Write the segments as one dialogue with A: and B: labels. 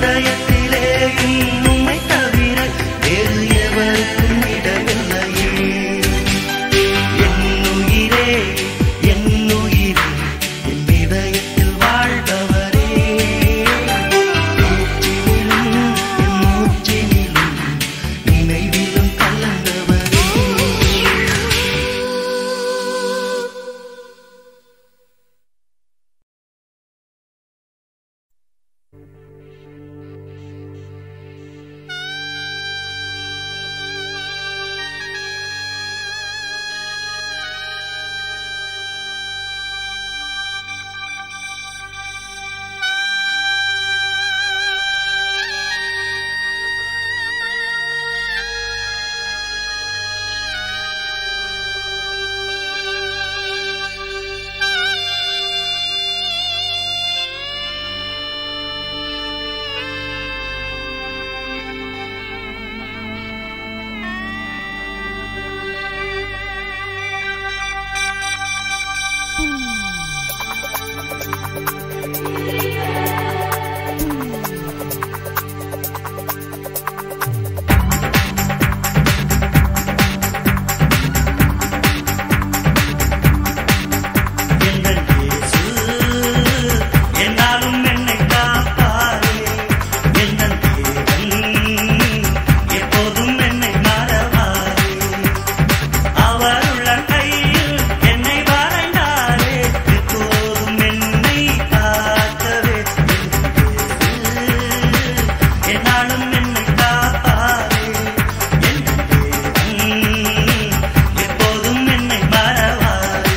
A: இதயத்திலே உம்மை தவிர வேறு எவருக்கும் இடமில்லையே என் உயிரே என் உயிரே என் இதயத்தில் வாழ்பவரே மூச்சினிலும் என் மூச்சினிலும் நினைவிலும் கலந்தவரே எங்கள் இயேசு என்னாலும் என்னை காப்பாரே எங்கள் தேவன் எப்போதும் என்னை மறவாரே அவர் உள்ள கையில் என்னை வரைந்தாரே எப்போதும் என்னை காக்கவே எங்கள் இயேசு என்னாலும் என்னை காப்பாரே எங்கள் தேவன் எப்போதும் என்னை மறவாரே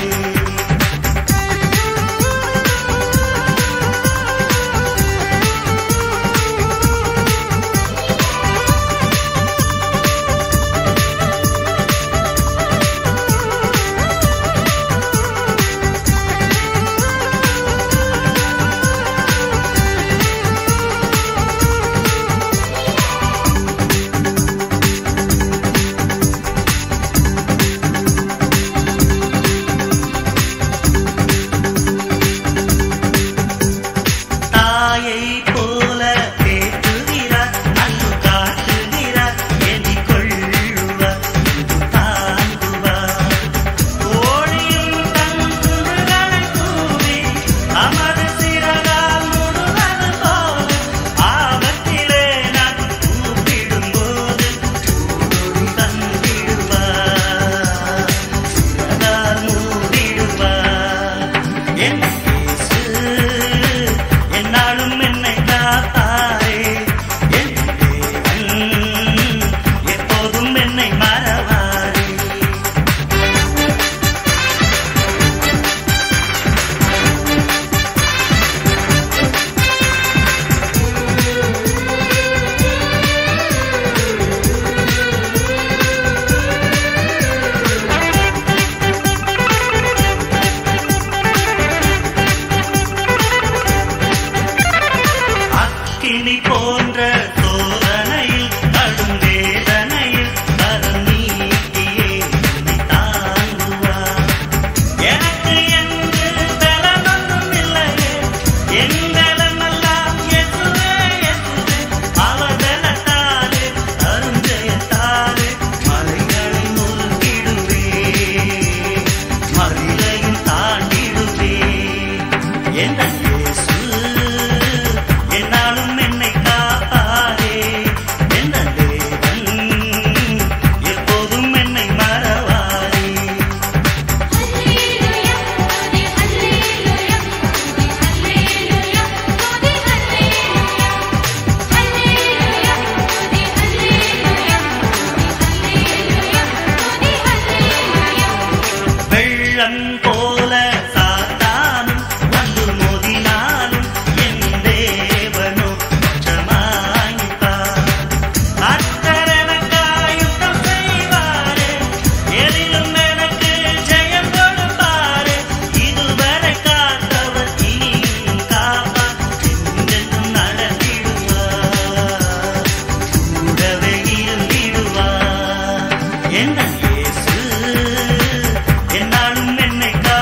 A: தாயை போல தேற்றுகிறார் அன்பு காட்டுகிறார் எண்ணிக் கொள்ளுவார் தாங்குவார் ஓடியும் தங்குகளை கூறி அமது சிறகால் முழுவது போல ஆபத்திலே நான் கூப்பிடும்போது ஓடி தந்திடுவார் சிறகால் மூடிடுவார் என் இயேசு என்னாலும் என்னை காப்பாரே என் தேவன் எப்போதும் என்னை மறவாரே அக்கினி போன்ற சோதனையில் கடும் வேதனையில் கரம் நீட்டியே என்னை தாங்குவார் எனக்கு என்று பலனொன்றும் இல்லையே என் பலமெல்லாம் இயேசுவே, இயேசுவே. அவர் பலத்தாலே, அருஞ்செயத்தாலே மலைகளை முறுக்கிடுவே மதிலையும் தாண்டிடுவே என் இயேசு என்னாலும் என்னை காப்பாரே என் தேவன் எப்போதும் என்னை மறவாரே
B: ஹல்லேலூயா துதி ஹல்லேலூயா துதி ஹல்லேலூயா துதி ஹல்லேலூயா ஹல்லேலூயா துதி ஹல்லேலூயா துதி ஹல்லேலூயா
A: வெள்ளம் போல சாத்தானும் வந்து மோதினாலும் என் தேவனோ ஜமாயிப்பார் அத்தரனக்காய் யுத்தம் செய்வாரே எதிலும் எனக்கு ஜெயம் கொடுப்பாரே இதுவரை காத்தவர் இனியும் காப்பார் என்றென்றும் நடத்திடுவார் கூடவே இருந்திடுவார் என்ன இயேசு என்னாலும் என்னை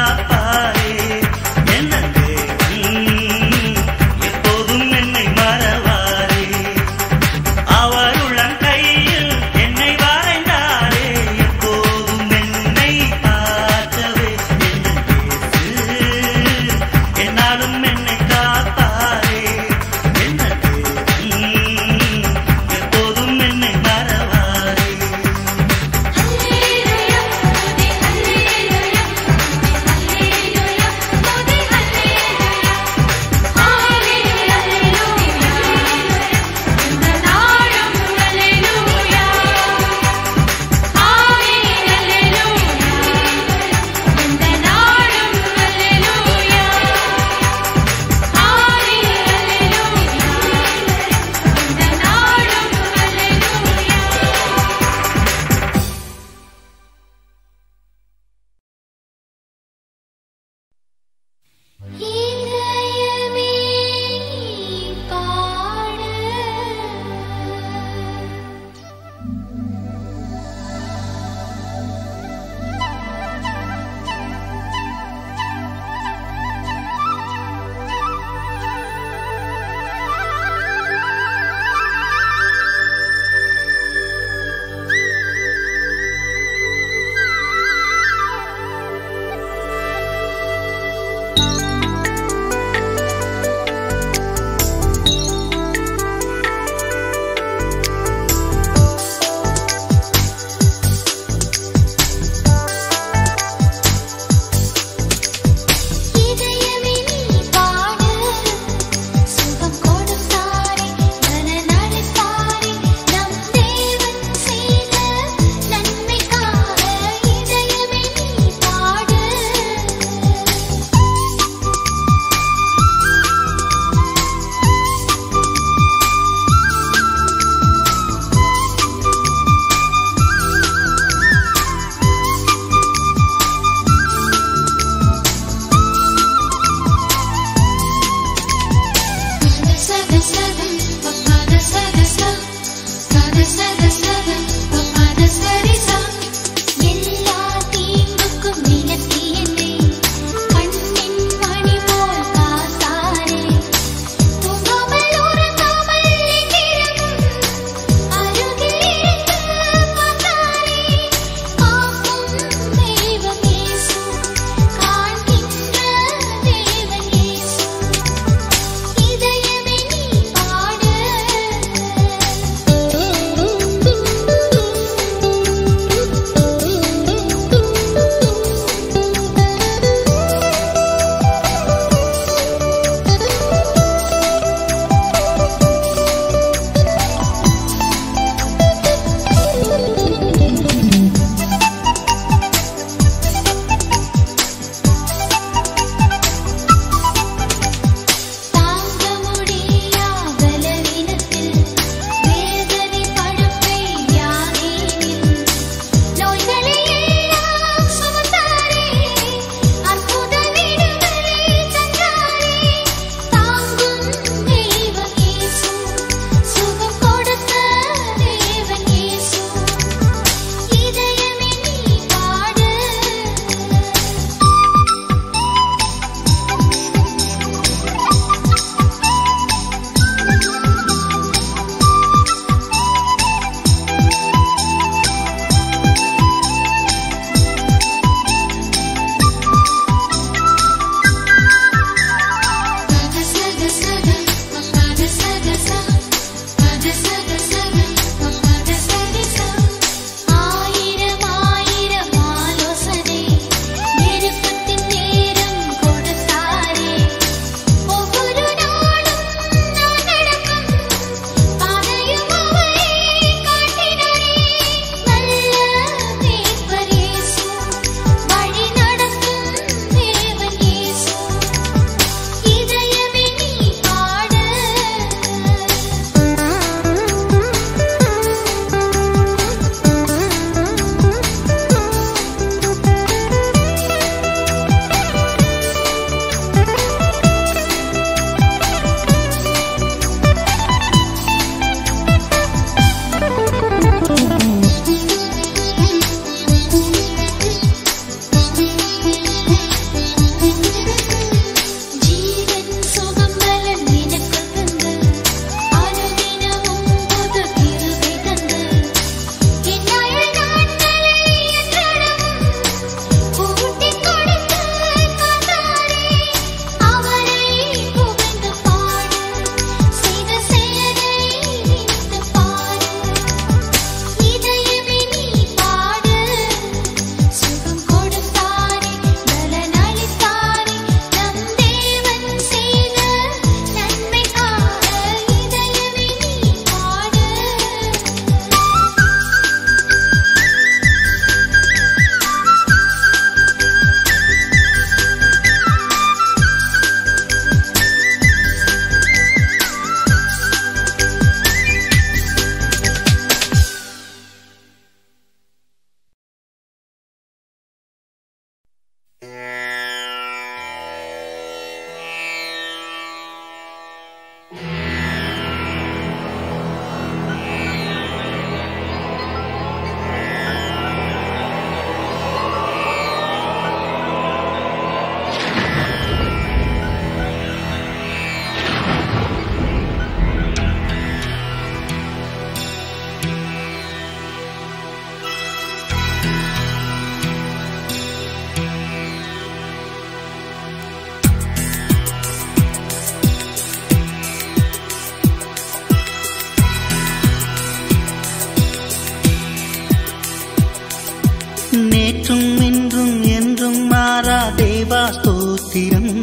C: ஸ்தோத்திரம்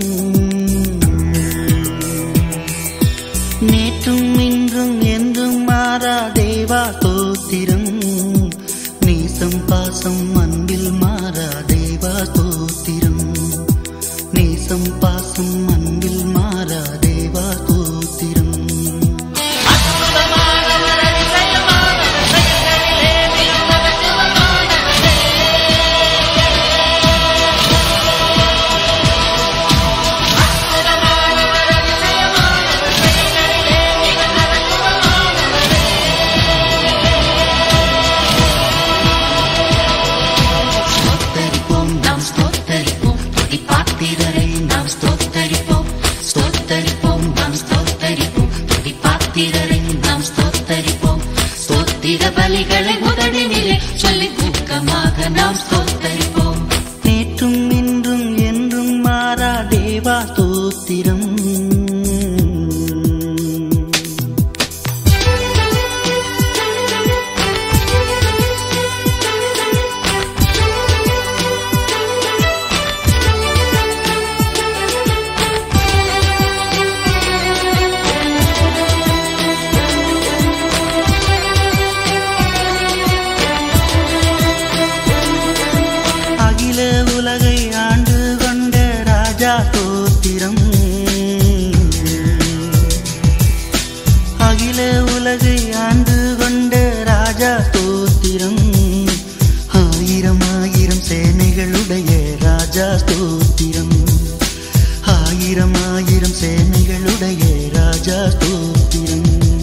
C: நேற்றும் இன்றும் என்றும் மாறா தேவா ஸ்தோத்திரம் நேசம் பாசம் அன்பில் மாறா தேவா ஸ்தோத்திரம் நேசம் பாசம் அன்பில் மாறா தேவா ஸ்தோத்திரம் ஸ்தோத்தரிப்போம் நாம் ஸ்தோத்தரிப்போம் துதி பாத்திரரை நாம் ஸ்தோத்தரிப்போம் ஸ்தோத்தரிப்போம் நாம் ஸ்தோத்தரிப்போம் துதி பாத்திரரை நாம் ஸ்தோத்தரிப்போம் ஸ்தோத்திர பலிகளை முதலினிலே சொல்லி ஊக்கமாக நாம் ஸ்தோத்தரிப்போம் நேற்றும் இன்றும் என்றும் மாறா தேவா ஸ்தோத்திரம் அகில உலகை ஆண்டு கொண்ட ராஜா தோத்திரம் அகில உலகை ஆண்டு கொண்ட ராஜா தோத்திரம் ஆயிரம் ஆயிரம் சேனைகளுடைய ராஜா ஸ்தோத்திரம் ஆயிரம் ஆயிரம் சேனைகளுடைய ராஜா ஸ்தோத்திரம்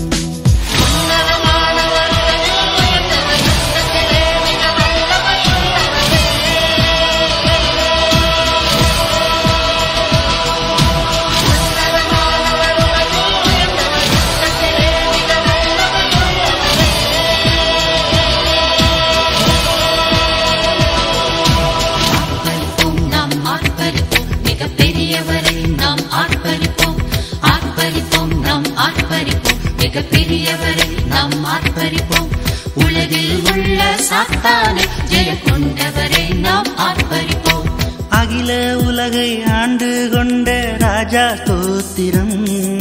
C: ஆர்ப்பரிப்போம் நாம் ஆர்ப்பரிப்போம் மிக பெரியவரை நாம் ஆர்ப்பரிப்போம் ஆர்ப்பரிப்போம் நாம் ஆர்ப்பரிப்போம் மிக பெரியவரை நாம் ஆர்ப்பரிப்போம் உலகில் உள்ள சாத்தானை ஜெய கொண்டவரை நாம் ஆர்ப்பரிப்போம் அகில உலகை ஆண்டு கொண்ட ராஜா ஸ்தோத்திரம்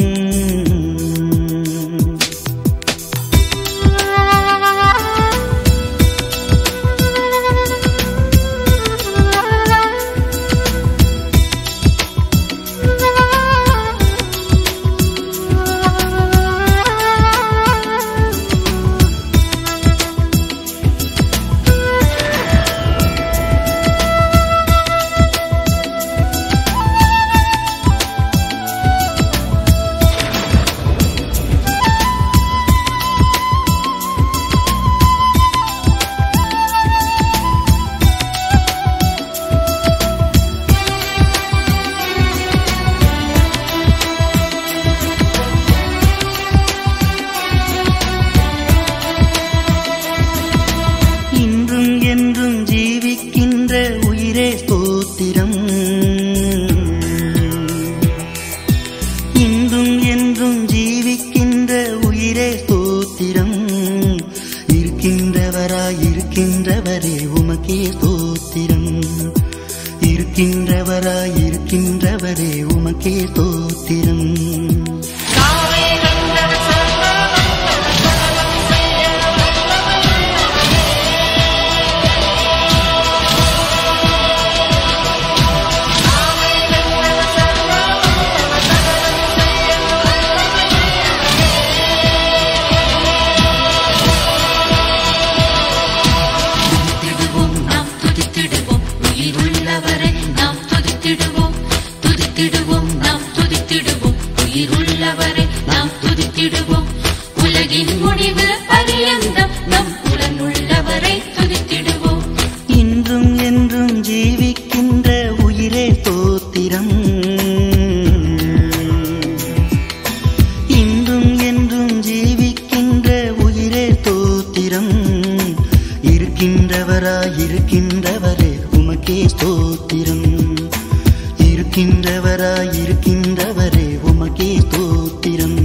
C: இன்றும் என்றும் ஜீவிக்கின்ற உயிரே ஸ்தோத்திரம் இன்றும் என்றும் ஜீவிக்கின்ற உயிரே ஸ்தோத்திரம் இருக்கின்றவராய் இருக்கின்றவரே உமக்கே ஸ்தோத்திரம் இருக்கின்றவராய் இருக்கின்றவரே உமக்கே ஸ்தோத்திரம் துதித்திடுவோம் நாம் துதித்திடுவோம் உயிருள்ளவரை நாம் துதித்திடுவோம் துதித்திடுவோம் நாம் துதித்திடுவோம் உயிருள்ளவரை நாம் துதித்திடுவோம் உலகின் முடிவு பரியந்தம் நம் உடனுள்ளவரை துதித்திடுவோம் இன்றும் என்றும் ஜீவிக்கின்ற உயிரே தோத்திரம் இன்றும் என்றும் ஜீவிக்கின்ற உயிரே தோத்திரம் இருக்கின்றவராய் இருக்கின்றவரே உமக்கே ஸ்தோத்திரம் இருக்கின்றவராய் இருக்கின்றவரே உமக்கே ஸ்தோத்திரம்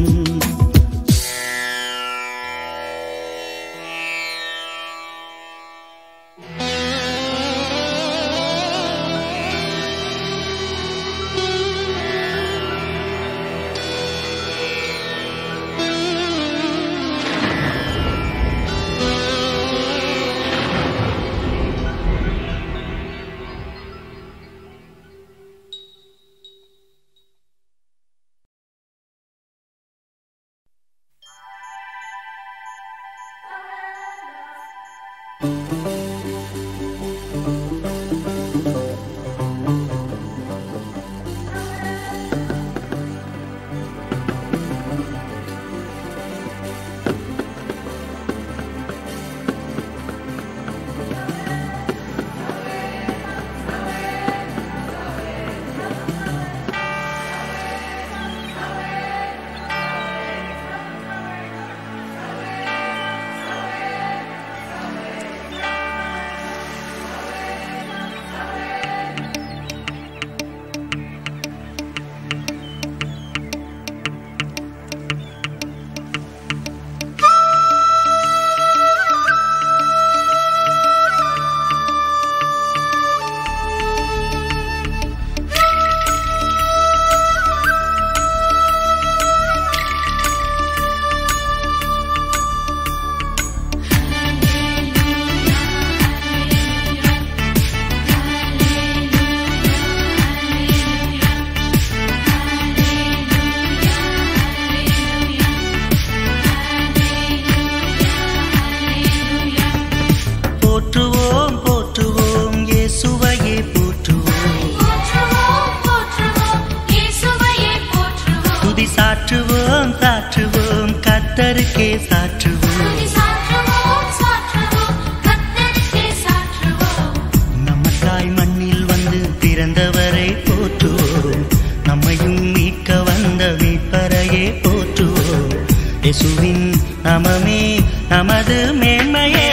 A: நமது மேன்மையே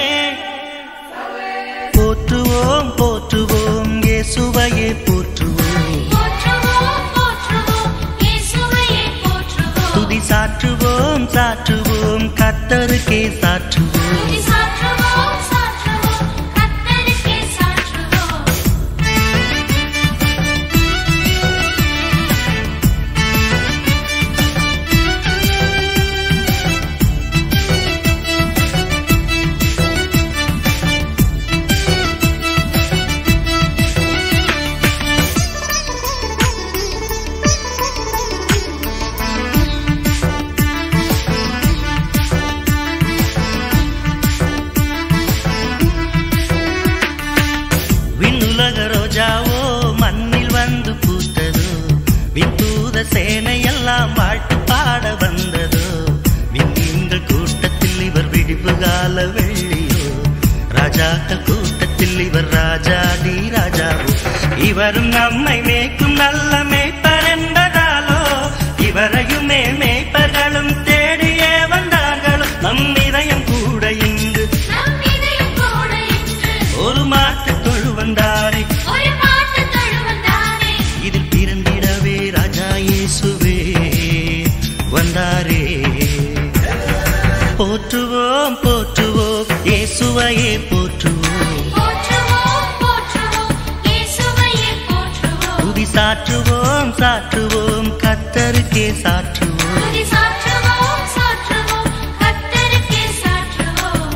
A: போற்றுவோம் போற்றுவோம் இயேசுவையே போற்றுவோம்
B: போற்றுவோம் போற்றுவோம் இயேசுவையே போற்றுவோம்
A: துதி சாற்றுவோம் சாற்றுவோம் கத்தருக்கே சாற்றுவோம்
B: துதி சாற்றுவோம் சாற்றுவோம் கர்த்தருக்கே சாற்றுவோம்
A: விண்ணுலக ரோஜாவோ மண்ணில் வந்து பூத்ததோ விண்தூத சேனையெல்லாம் வாழ்த்து பாட வந்ததோ விண்மீன்கள் கூட்டத்தில் இவர் விடிவு கால வெள்ளியோ ராஜாக்கள் கூட்டத்தில் இவர் ராஜாதி ராஜாவோ இவரும் நம்மை மேய்க்கும் நல்ல மேய்ப்பர் என்பதாலோ இவரையுமே மேய்ப்பர்களும் தேடியே வந்தார்களோ நம் இதயம் கூட இங்கு
B: நம் இதயம் கூட இன்று
A: ஒரு மாட்டு தொழு வந்தாரே
B: ஒரு பாட்டு தழுவந்தானே
A: இதில் பிறந்திடவே ராஜா இயேசுவே வந்தாரே போற்றுவோம் போற்றுவோம் இயேசுவையே போற்றுவோம்
B: போற்றுவோம் போற்றுவோம் இயேசுவையே போற்றுவோம்
A: துதி சாற்றுவோம் சாற்றுவோம் கத்தருக்கே சாற்றுவோம்
B: துதி சாற்றுவோம் சாற்றுவோம் கர்த்தருக்கே சாற்றுவோம்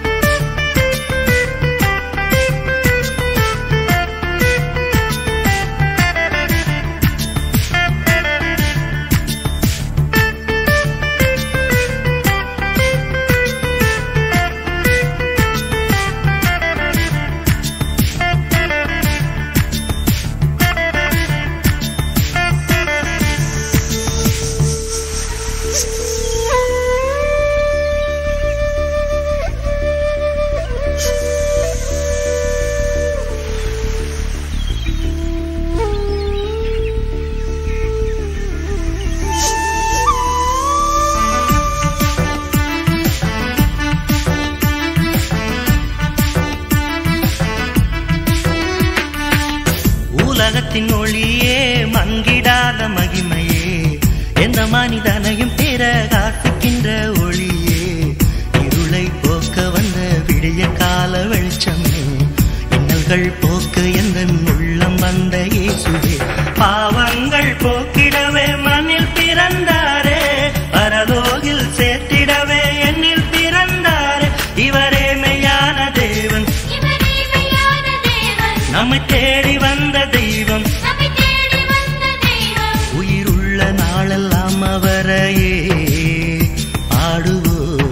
A: உலகத்தின் ஒளியே மங்கிடாத மகிமையே எந்த மனிதனையும் பிரகாசிக்கின்ற ஒளியே இருளை போக்க வந்த விடிய கால வெளிச்சமே இன்னல்கள் போக்க எந்த உள்ளம் வந்த இயேசுவே பாவங்கள் போக்கிடவே மண்ணில் பிறந்தாரே பரலோகில் சேர்த்திடவே என்னில் பிறந்தாரே இவரே மெய்யான தேவன்
B: இவரே மெய்யான தேவன்
A: நம்மை தேடி வந்த தெய்வம்
B: நம்மை தேடி வந்த தெய்வம்
A: உயிருள்ள நாளெல்லாம் அவரையே ஆடுவோம்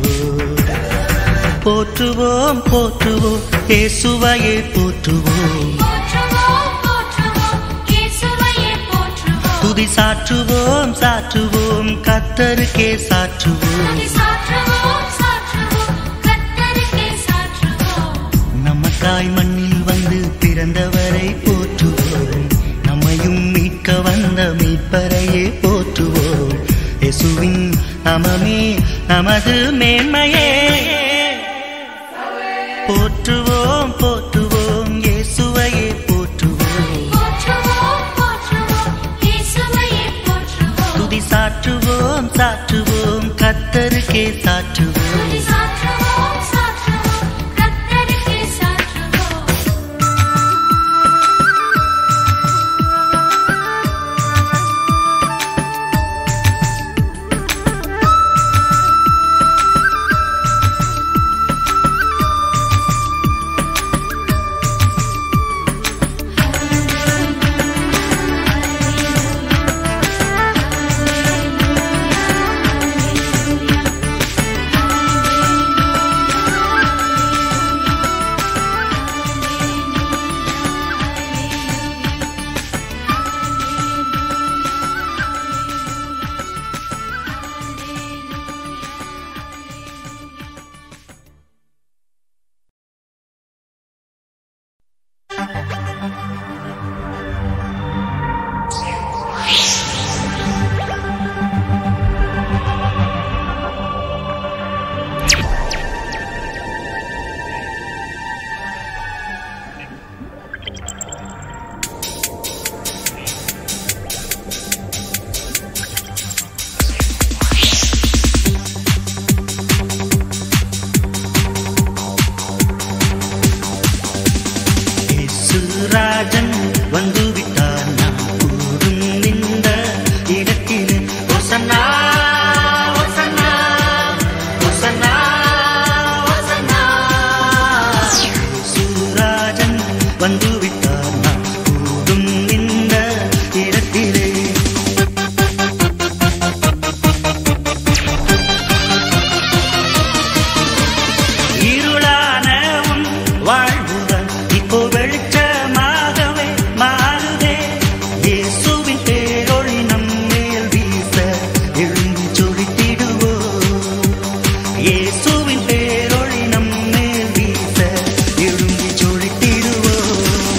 A: போற்றுவோம் போற்றுவோம் இயேசுவையே போற்றுவோம்
B: போற்றுவோம் போற்றுவோம் இயேசுவையே போற்றுவோம்
A: துதி சாற்றுவோம் சாற்றுவோம் கத்தருக்கே சாற்றுவோம்
B: துதி சாற்றுவோம் சாற்றுவோம் கர்த்தருக்கே சாற்றுவோம்
A: நமக்காய் மண்ணில் வந்து பிறந்தவரை போற்றுவோம் நம்மையும் மீட்க வந்த மீட்பரையே போற்றுவோம் இயேசுவின் நமமே நமது மேன்மையே போற்றுவோம் போற்றுவோம் இயேசுவையே போற்றுவோம்
B: போற்றுவோம் போற்றுவோம் இயேசுவையே போற்றுவோம்
A: துதி சாற்றுவோம் சாற்றுவோம் கத்தருக்கே சாற்றுவோம் வந்துவிட்டார் நான் கூடும் இந்த இடத்திலே இருளான உன் வாழ்வுடன் இப்போ வெளிச்சமாகவே மாறுதே இயேசுவின் பேரொளி நம்மேல் வீச எழுந்து சொலித்திடுவோம் இயேசுவின் பேரொளி நம்மேல் வீச எழுந்து சொலித்திடுவோம்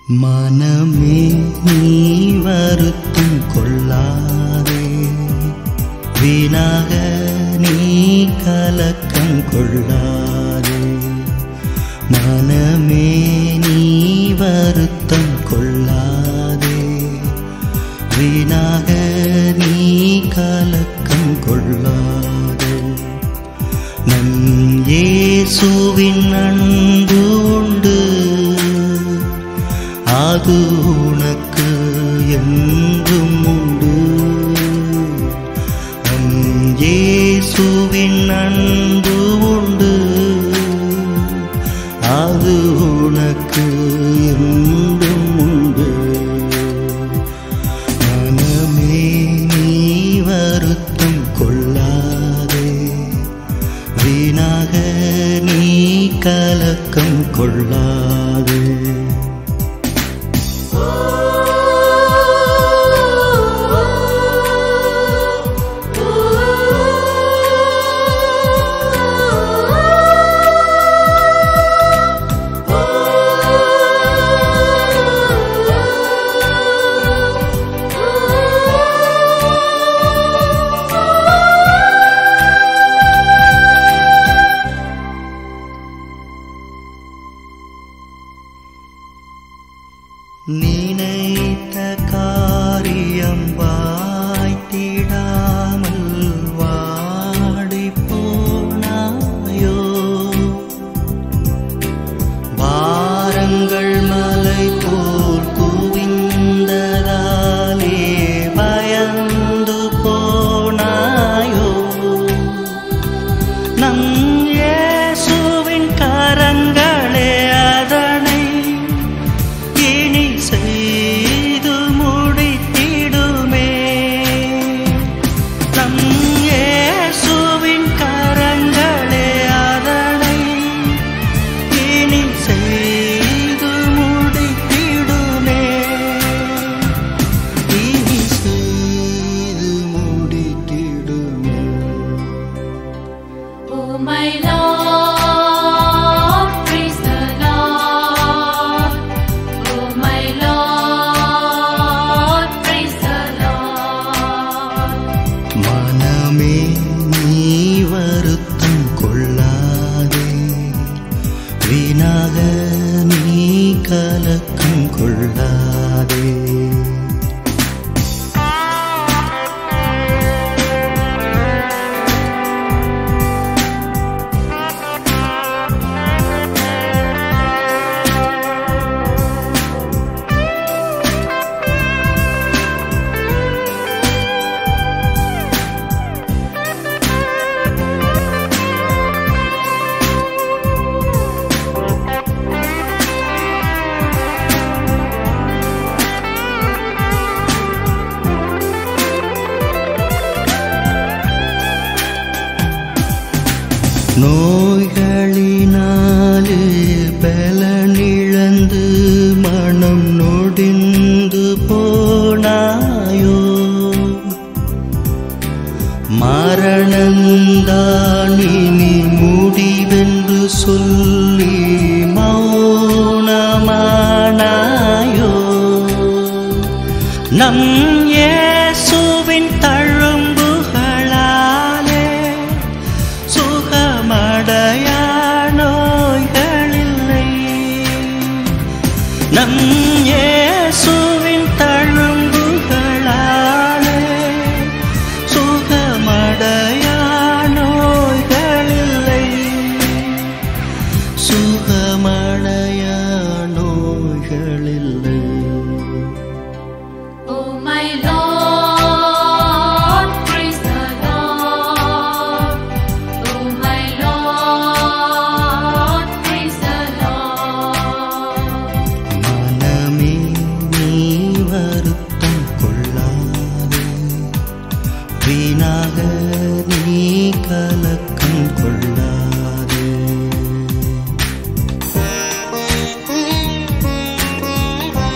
C: மனமே நீ வருத்தம் கொள்ளாதே வீணாக நீ கலக்கம் கொள்ளாதே மனமே நீ வருத்தம் கொள்ளாதே வீணாக நீ கலக்கம் கொள்ளாதே நம் இயேசுவின் அன்பு உண்டு அது உனக்கு என்றும் உண்டு நம் இயேசுவின் அன்பு உண்டு அது உனக்கு என்றும் உண்டு மனமே நீ வருத்தம் கொள்ளாதே வீணாக நீ கலக்கம் கொள்ளாதே நினைத்த காரியம் வாய்த்திடாமல் வாடி போனாயோ பாரங்கள் மலை போல் குவிந்ததாலே பயந்து போனாயோ நம் இயேசுவின் கரங்களே அதனை இனி செய்து முடித்திடுமே நம் இயேசுவின் கரங்களே அதனை இனி செய்து முடித்திடுமே இனி செய்து முடித்திடுமே
B: Oh my Lord, praise the Lord. Oh my Lord, praise the Lord.
C: மனமே நீ வருத்தம் கொள்ளாதே வீணாக நீ கலக்கம் கொள்ளாதே நோய்களினாலே பலனிழந்து மனம் நொடிந்து போனாயோ மரணந்தான் இனி முடிவென்று சொல்லி மௌனமானாயோ நம் இயேசுவின் தழும்புகளாலே சுகமடையா நோய்களில்லை நம் இயேசுவின் தழும்புகளாலே சுகமடையா நோய்களில்லை சுகமடையா நோய்களில்லை
B: Oh my Lord, praise the Lord. Oh my Lord, praise the Lord.
C: மனமே நீ வருத்தம் கொள்ளாதே வீணாக நீ கலக்கம் கொள்ளாதே
B: Oh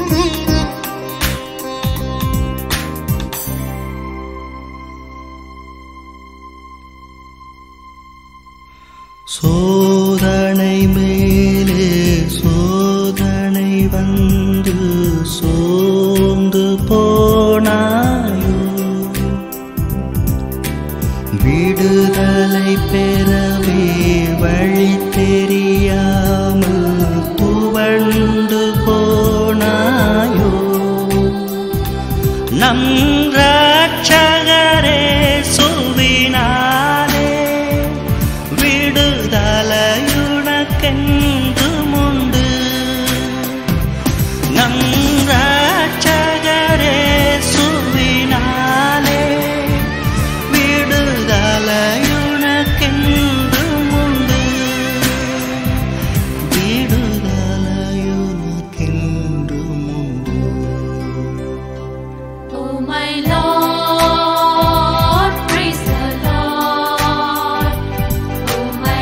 C: சோதனை மேலே சோதனை வந்து சோர்ந்து போனாயோ விடுதலை பெறவே வழி தெரியாமல் துவண்டு போனாயோ நம் ரட்சகரே சுவினாலே விடுதலையுனக்கென்றும் உண்டு நம் ரட்சகரே சுவினாலே விடுதலையுனக்கென்றும் உண்டு விடுதலையுனக்கென்றும் உண்டு
B: Oh my Lord, praise the Lord. Oh my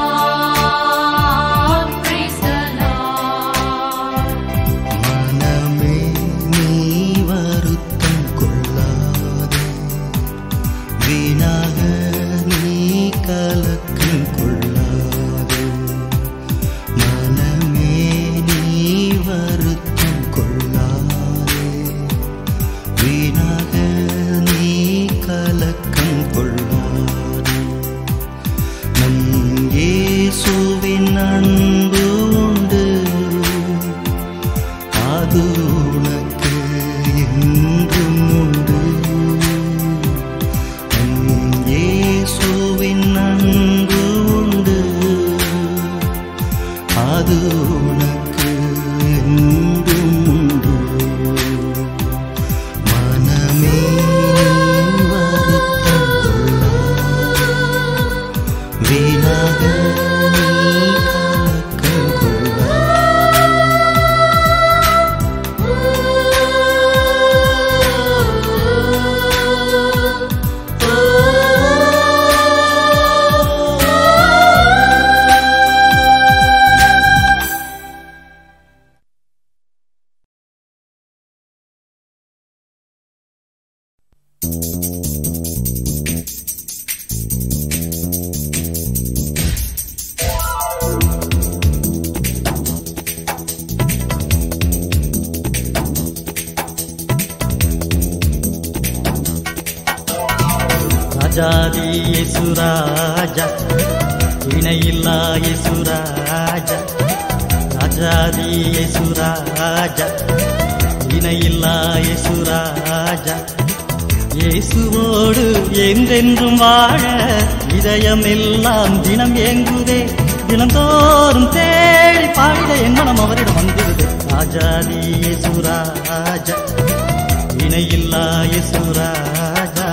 B: Lord, praise the Lord.
C: மனமே நீ வருத்தம் கொள்ளாதே வீணாக நீ கலக்கம் கொள்ளாதே மனமே நீ வருத்தம் கொள்ளாதே வீணாக நீ கலக்கம் கொள்ளாதே நம் இயேசுவின் அன்பு உண்டு அது உனக்கு என்றும் உண்டு நம் இயேசுவின் அன்பு உண்டு அது உனக்கு என்றும் உண்டு மனமே நீ வருத்தம் கொள்ளாதே. வீணாக நீ கலக்கம் கொள்ளாதே.
A: ராஜாதி யேசுராஜா இணையில்லா யேசுராஜா ராஜாதி யேசுராஜா இணையில்லா யேசுராஜா இயேசுவோடு என்றென்றும் வாழ இதயம் எல்லாம் தினம் ஏங்குதே தினந்தோறும் தேடி பாடிட என் மனம் அவரிடம் வந்துடுதே ராஜாதி யேசுராஜா இணையில்லா யேசுராஜா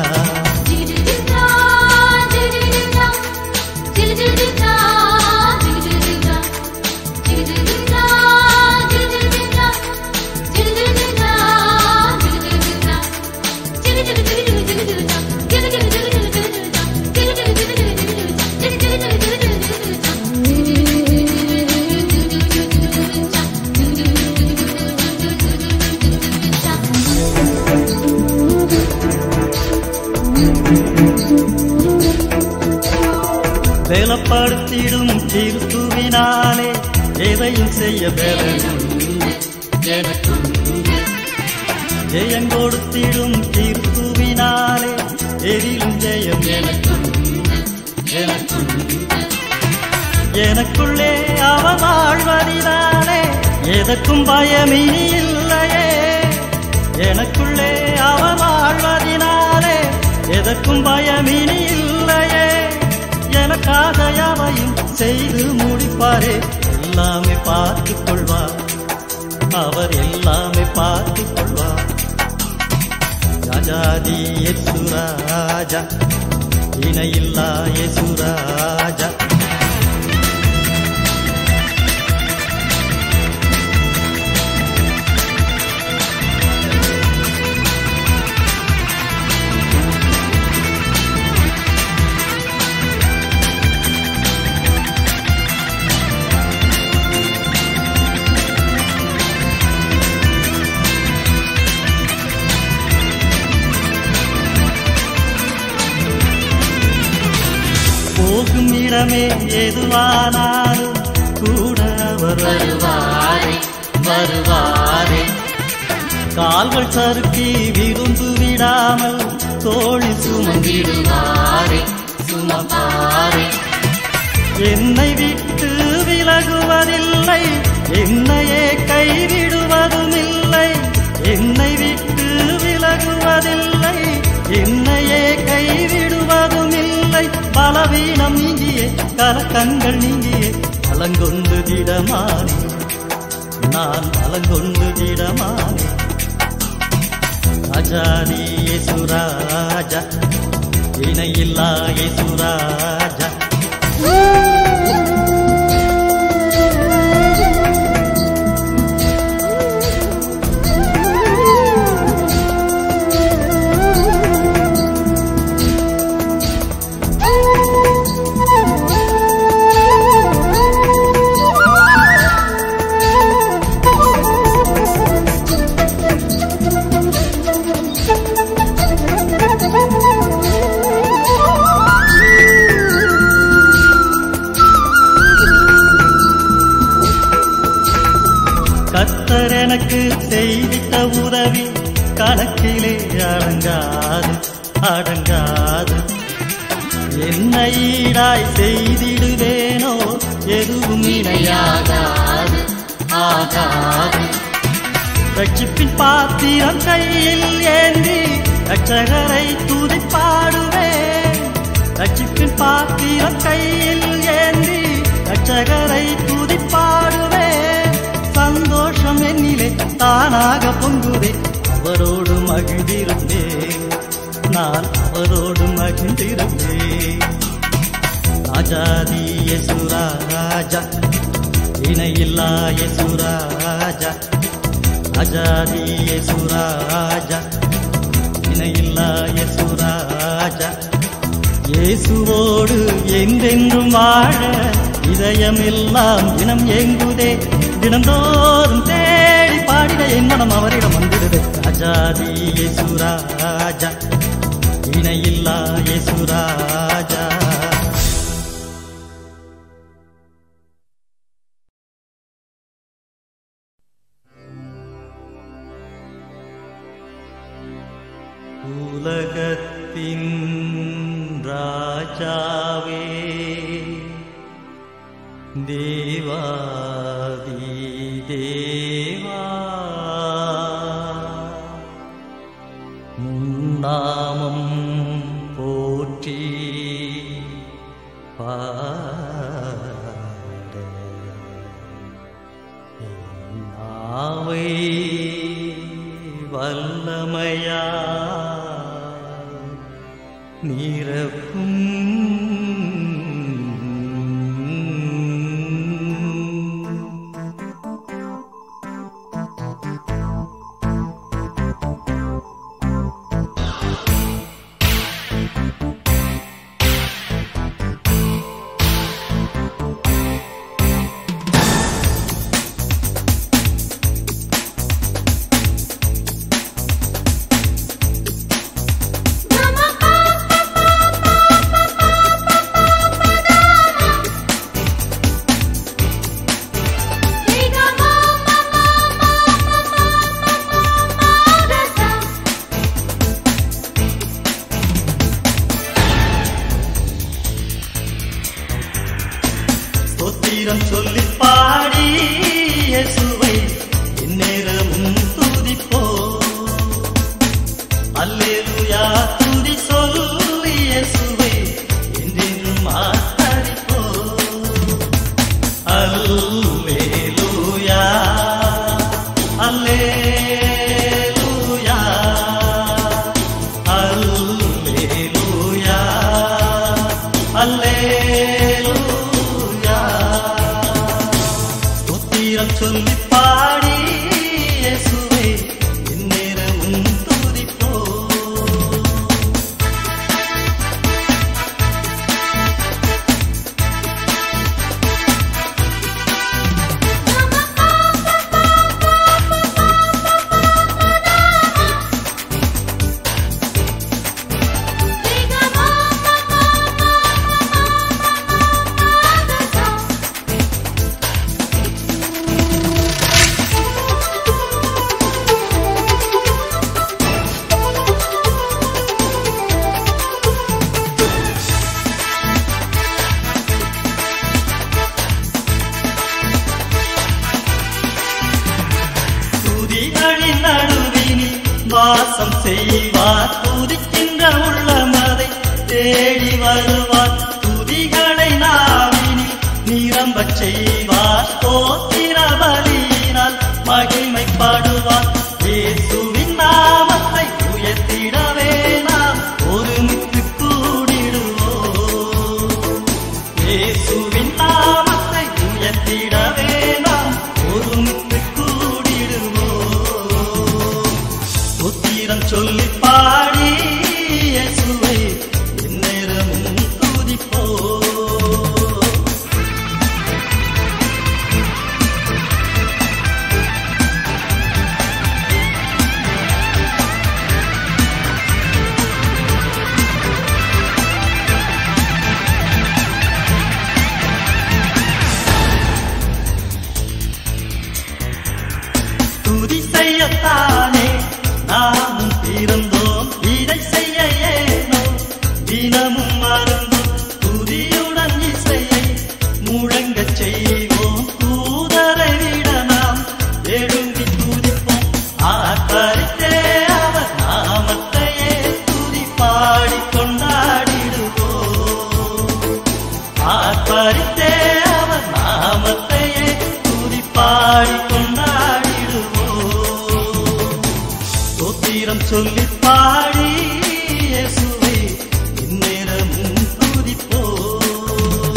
A: வேலப்படுத்திடும் தீர்த்துவினாலே எதையும் செய்ய பெறணும் எனக்கும் ஜெயங்கொடுத்திடும் தீர்த்துவினாலே எதிலும் ஜெயம் எனக்கும் எனக்கும் எனக்குள்ளே அவ வாழ்வதினாலே எதற்கும் பயமினி இல்லையே எனக்குள்ளே அவ வாழ்வதினாலே எதற்கும் பயமினி இல்லையே எனக்காக யாவையும் செய்து முடிப்பாரே எல்லாமே பார்த்துக் கொள்வார் அவர் எல்லாமே பார்த்துக் கொள்வார் ராஜாதி யேசுராஜா இணையில்லா யேசுராஜா நேரமே எதுவானாலும் கூட அவர்
B: வருவாரே வருவாரே
A: கால்கள் சறுக்கி விருந்து விடாமல் தோழி சுமந்திடுவார்
B: சுமந்திடுவாரே சுமப்பாரே
A: என்னை விட்டு விலகுவதில்லை என்னையே கைவிடுவதும் இல்லை என்னை விட்டு விலகுவதில்லை என்னையே கைவிடுவதும் இல்லை பலவீனம் நீங்கியே கலக்கங்கள் நீங்கியே அலங்கொண்டு திடமானே நான் அலங்கொண்டு திடமானே அஜாதி சுராஜா இணையில்லா சுராஜா கர்த்தர் எனக்கு செய்திட்ட உதவி கணக்கிலே அடங்காது அடங்காது என்ன ஈடாய் செய்திடுவேனோ எதுவும் இணையாகாது ஆகாது ரட்சிப்பின் பாத்திரம் கையில் ஏந்தி ரட்சகரை துதிப்பாடுவேன் ரட்சிப்பின் பாத்திரம் கையில் ஏந்தி ரட்சகரை துதிப்பாடுவேன் சந்தோஷம் என்னிலே தானாக பொங்குதே அவரோடு மகிழ்ந்திருந்தேன் நான் அவரோடு மகிழ்ந்திருந்தேன் ராஜாதி யசுராஜா இணையில்லா யசுராஜா ராஜாதி யசுராஜா இணையில்லா யசுராஜா இயேசுவோடு என்றென்றும் வாழ இதயமெல்லாம் தினம் எங்குதே தினந்தோறும் தேடி பாடிட என் மனம் அவரிடம் வந்திடுதே ராஜாதி யேசுராஜா இணையில்லா யேசுராஜா உலகத்தின் ராஜாவே தேவாதி தேவா முன்னாமம் போற்றி பாட நாவை வல்லமையா நிரப்பும்
B: Mama,
A: வாசம் செய்வார் துதிக்கின்ற உள்ளமதை தேடி வருவார் துதிகளை நாவினில் நிரம்பச் செய்வார் ஸ்தோத்திர பலியினால் மகிமைப்படுவார் இயேசுவின் நாமத்தை உயர்த்திடவே நாம் ஒருமித்து கூடிடுவோம் இயேசுவின் நாமத்தை உயர்த்திடவே நாம் ஒருமித்து கூடிடுவோம் ஸ்தோத்திரம் சொல்லி பாடி இயேசுவை எந்நேரமும் துதிப்போம் துதி செய்யத்தானே நாமும் பிறந்தோம் இதை செய்ய ஏனோ தினமும் மறந்தோம் துதியுடன் இசையை முழங்கச் செய்வோம் தூதரை விட நாம் எழும்பி துதிப்போம் ஆர்ப்பரித்தே அவர் நாமத்தையே துதி பாடி கொண்டாடிடுவோம் ஆர்ப்பரித்தே அவர் நாமத்தையே துதி பாடி கொண்டாடிடுவோம் ஸ்தோத்திரம் சொல்லி பாடி இயேசுவை இந்நேரமும் துதிப்போம்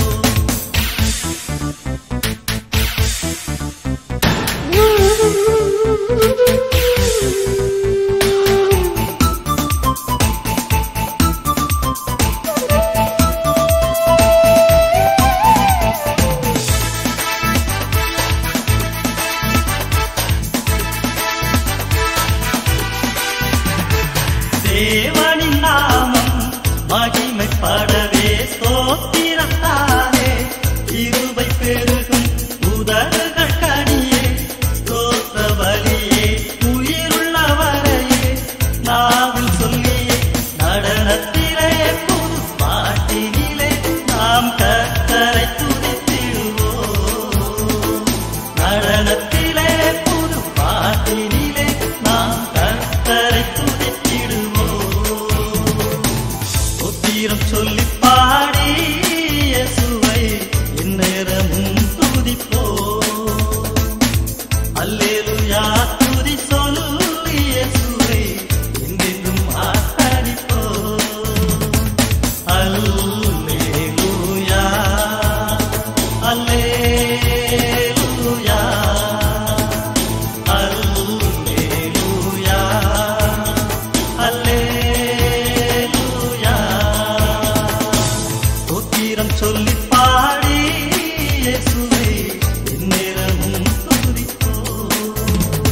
A: தேவனின் நாமம் மகிமைப்படவே ஸ்தோத்திரத்தாலே இருவை பெருகும் உதடுகள் கனியே ஸ்தோத்திர பலியே உயிருள்ளவரையே நாவில் சொல்லியே நடனத்திலே புது பாட்டினிலே நாம் கத்தரை துதித்திடுவோம் நடனத்திலே புது பாட்டினிலே நாம் கர்த்தரை துதித்திடுவோம் ஸ்தோத்திரம் சொல்லி பாடி இயேசுவை எந்நேரமும் துதிப்போம் அல்லேலூயா துதி சொல்லி இயேசுவை எங்கெங்கும் ஆர்ப்பரிப்போம் அல்லேலூயா அல்லேலூயா அல்லேலூயா அல்லேலூயா ஸ்தோத்திரம் சொல்லி பாடி இயேசுவை எந்நேரமும் துதிப்போம்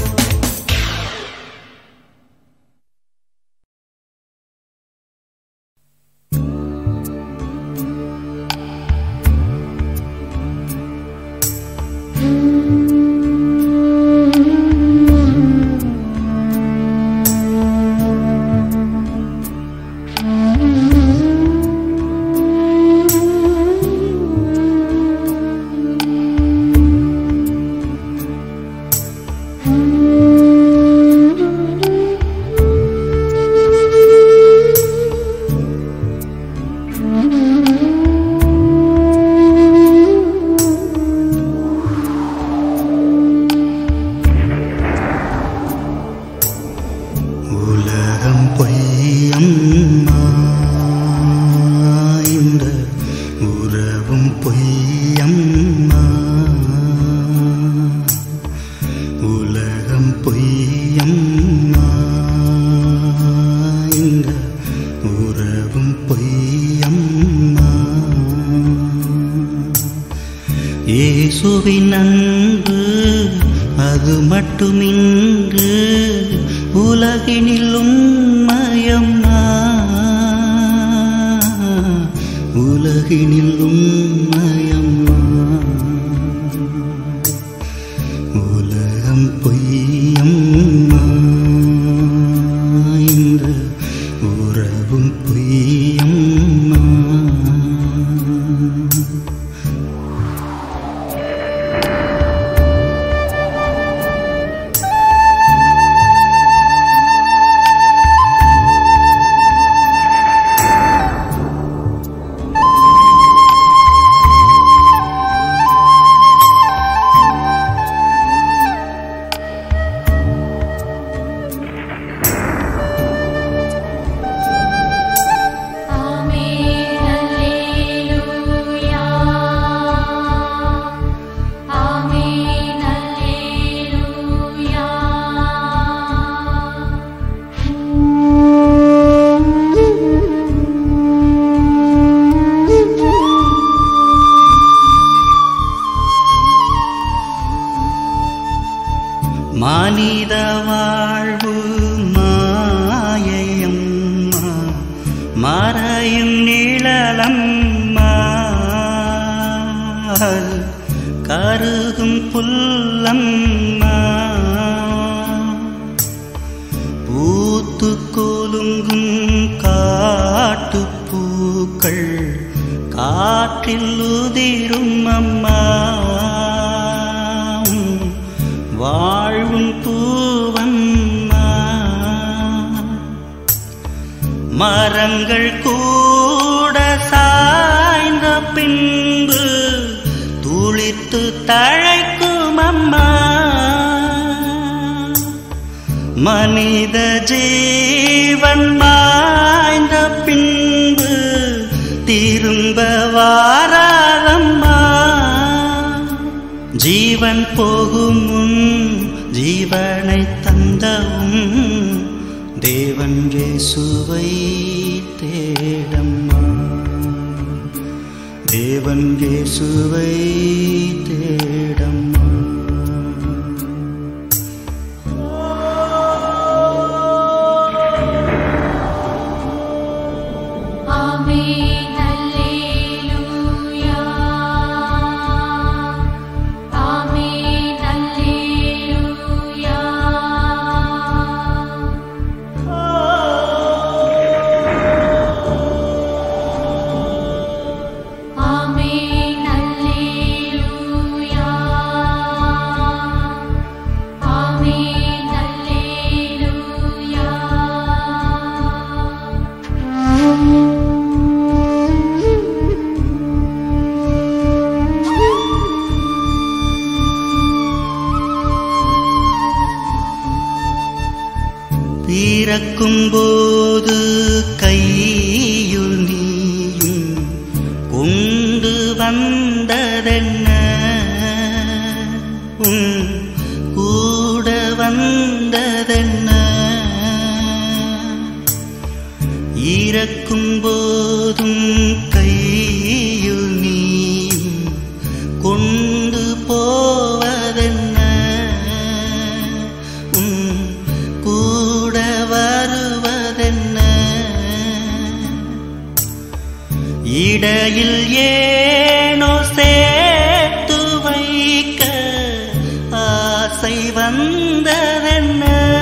C: உலகம் பொய்யம்மா இந்த உறவும் பொய்யம்மா உலகம் பொய்யம்மா இந்த உறவும் பொய்யம்மா இயேசுவின் அன்பு அது மட்டுமின்று உலகினில் உண்மையம்மா உலகினில் உண்மையம்மா உலகம் பொய்யம்மா இந்த உறவும் பொய்யம்மா
B: ஆ
C: புல்லம்மா பூத்து குலுங்கும் காட்டுப்பூக்கள் காற்றில் உதிரும் அம்மா வாழும் பூவம்மா மரங்கள் கூட சாய்ந்த பின்பு துளித்து தழைக்கும் அம்மா மனித ஜீவன் மாய்ந்த பின்பு திரும்ப வாராரம்மா ஜீவன் போகும் முன் ஜீவனை தந்தவும் தேவன் இயேசுவை தேடம்மா தேவன் இயேசுவை தேடம்மா
B: ஆமென் அல்லேலூயா ஆமென் அல்லேலூயா ஆமென் அல்லேலூயா ஆமென் அல்லேலூயா
C: பிறக்கும் போது கையுள் நீயும் கொண்டு வந்ததென்ன உன் கூட வந்ததென்ன இறக்கும் போதும் கையுள் நீயும் கொண்டு போவதென்ன உன் கூட வருவதென்ன இடையில் ஏனோ சேர்த்து வைக்க ஆசை வந்ததென்ன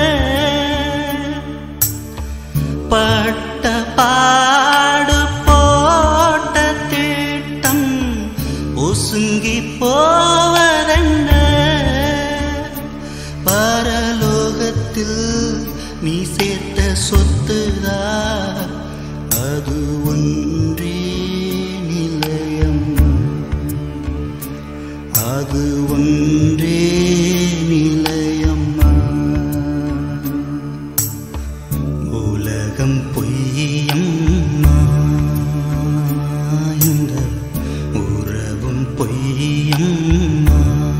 C: பட்ட பாடு போட்ட திட்டம் ஒசுங்கி போவதென்ன பரலோகத்தில் நீ சேர்த்த சொத்துதா அது ஒன்றே நிலையம்மா அது ஒன்றே நிலையம்மா உலகம் பொய்யம்மா இந்த உறவும் பொய்யம்மா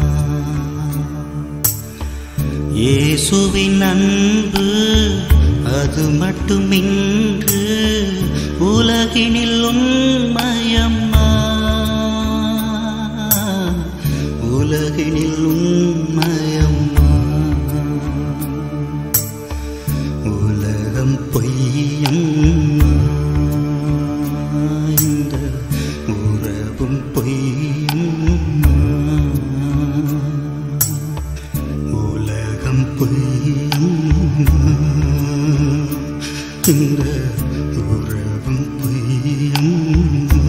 C: இயேசுவின் அன்பு அது மட்டுமின்று உலகினில் உண்மையம்மா உலகினில் உண்மையம்மா உலகம் பொய்யம்மா இந்த உறவும் பொய்யம்மா உலகம் பொய்யம்மா இந்த உறவும் பொய்யம்மா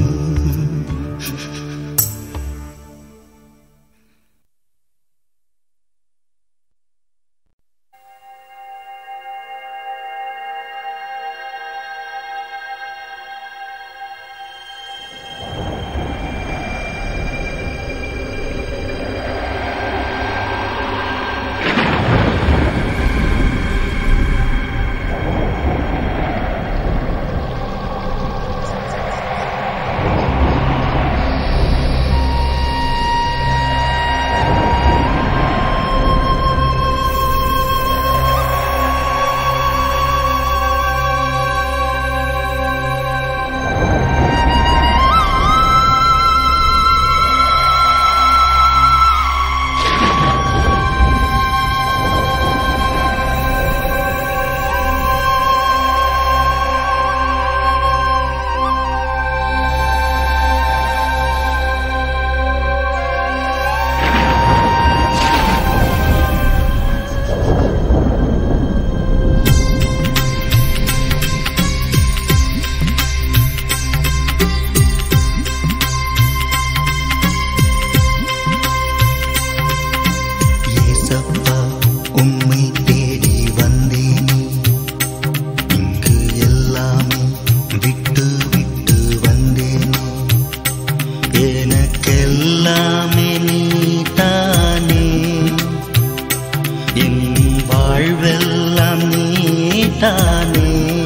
C: தானே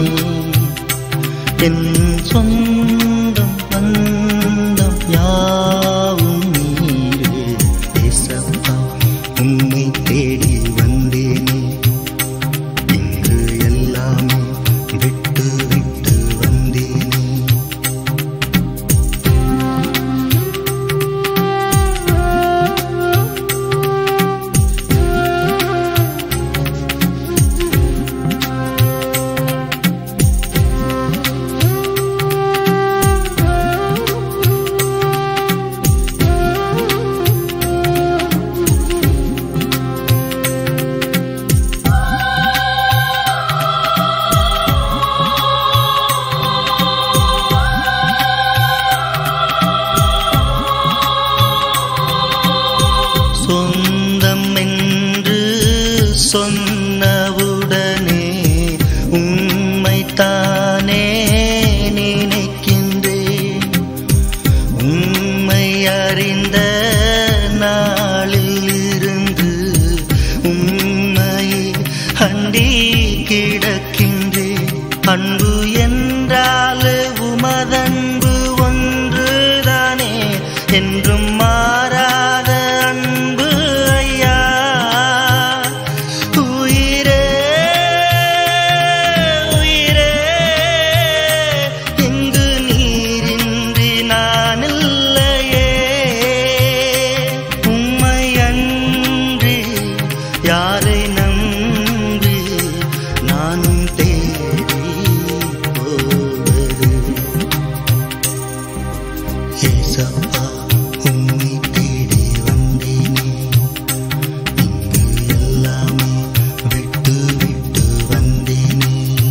C: என் சொந்தம் பந்தம் யாவும் நீரே ஏசப்பா உம்மை தேடி வந்தேனே இங்கு எல்லாமே விட்டு விட்டு வந்தேனே சொந்தம் என்று சொன்னவுடனே உம்மைத்தானே நினைக்கின்றேன் உம்மை அறிந்த நாளில் இருந்து உம்மை அண்டி கிடக்கின்றேன் அன்பு என்றால் உமதன்பு ஒன்றுதானே என்றும் மாறாத அன்பு ஐயா உயிரே உயிரே எங்கு நீரின்றி நான் இல்லையே உம்மை அன்றி யாரை நம்பி நானும் தேடி போவது ஏசப்பா உம்மை தேடி வந்தேனே இங்கு எல்லாமே விட்டு விட்டு வந்தேனே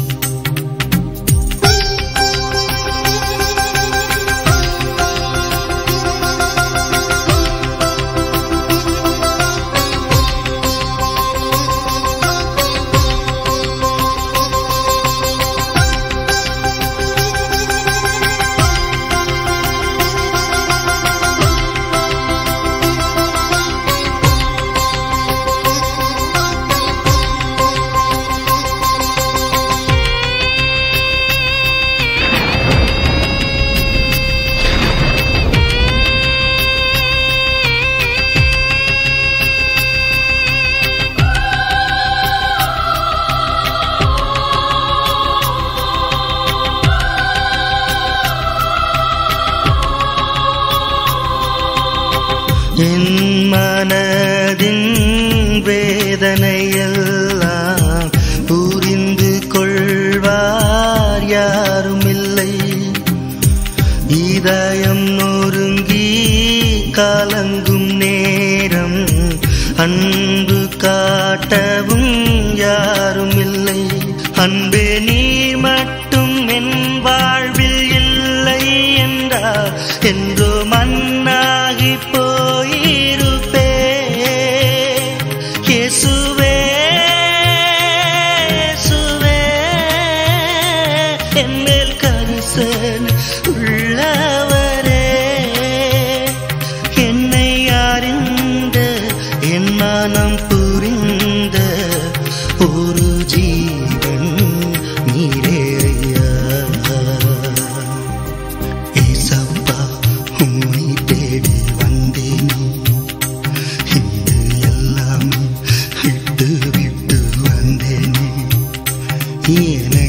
C: என் மனதின் வேதனையெல்லாம் புரிந்து கொள்வார் யாருமில்லை இதயம் நொறுங்கி கலங்கும் நேரம் அன்பு காட்டவும் யாருமில்லை அன்பே நீர் மட்டும் என் வாழ்வில் இல்லை என்றார் என்றோ மண்ணாகி போயிருப்பே இயேசுவே இயேசுவே என் மேல் கரிசன் உள்ளவரே என்னை அறிந்த என் மனம் புரிந்த ஒரு ஜீவன் நீரே ஐயா ஏசப்பா உம்மை தேடி வந்தேனே இங்கு எல்லாம் விட்டு விட்டு வந்தேனே என